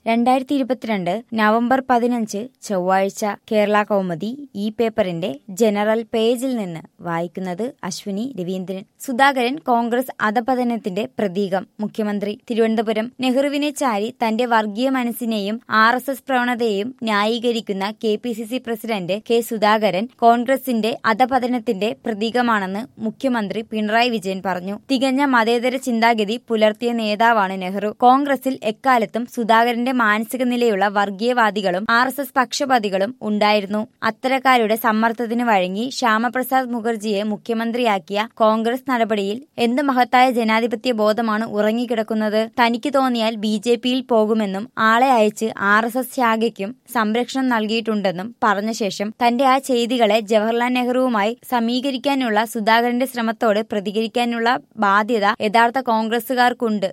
രണ്ടായിരത്തി ഇരുപത്തിരണ്ട് നവംബർ പതിനഞ്ച് ചൊവ്വാഴ്ച കേരള കൗമുദി ഈ പേപ്പറിന്റെ ജനറൽ പേജിൽ നിന്ന് വായിക്കുന്നത് അശ്വിനി രവീന്ദ്രൻ സുധാകരൻ കോൺഗ്രസ് അധപതനത്തിന്റെ പ്രതീകം മുഖ്യമന്ത്രി തിരുവനന്തപുരം നെഹ്റുവിനെ ചാരി തന്റെ വർഗീയ മനസ്സിനെയും ആർ എസ് എസ് പ്രവണതയെയും ന്യായീകരിക്കുന്ന K P C C president K Sudhakaran കോൺഗ്രസിന്റെ അധപതനത്തിന്റെ പ്രതീകമാണെന്ന് മുഖ്യമന്ത്രി പിണറായി വിജയൻ പറഞ്ഞു തികഞ്ഞ മതേതര ചിന്താഗതി പുലർത്തിയ നേതാവാണ് നെഹ്റു കോൺഗ്രസിൽ എക്കാലത്തും സുധാകരന്റെ മാനസിക നിലയുള്ള വർഗീയവാദികളും ആർ എസ് എസ് പക്ഷപാതികളും ഉണ്ടായിരുന്നു അത്തരക്കാരുടെ സമ്മർദ്ദത്തിന് വഴങ്ങി ശ്യാമപ്രസാദ് മുഖർജിയെ മുഖ്യമന്ത്രിയാക്കിയ കോൺഗ്രസ് നടപടിയിൽ എന്ത് മഹത്തായ ജനാധിപത്യ ബോധമാണ് ഉറങ്ങിക്കിടക്കുന്നത് തനിക്ക് തോന്നിയാൽ ബി ജെ പിയിൽ പോകുമെന്നും ആളെ അയച്ച് ആർ എസ് എസ് ശാഖയ്ക്കും സംരക്ഷണം നൽകിയിട്ടുണ്ടെന്നും പറഞ്ഞ ശേഷം തന്റെ ആ ചെയ്തികളെ ജവഹർലാൽ നെഹ്റുവുമായി സമീകരിക്കാനുള്ള സുധാകരന്റെ ശ്രമത്തോട് പ്രതികരിക്കാനുള്ള ബാധ്യത യഥാർത്ഥ കോൺഗ്രസുകാർക്കുണ്ട്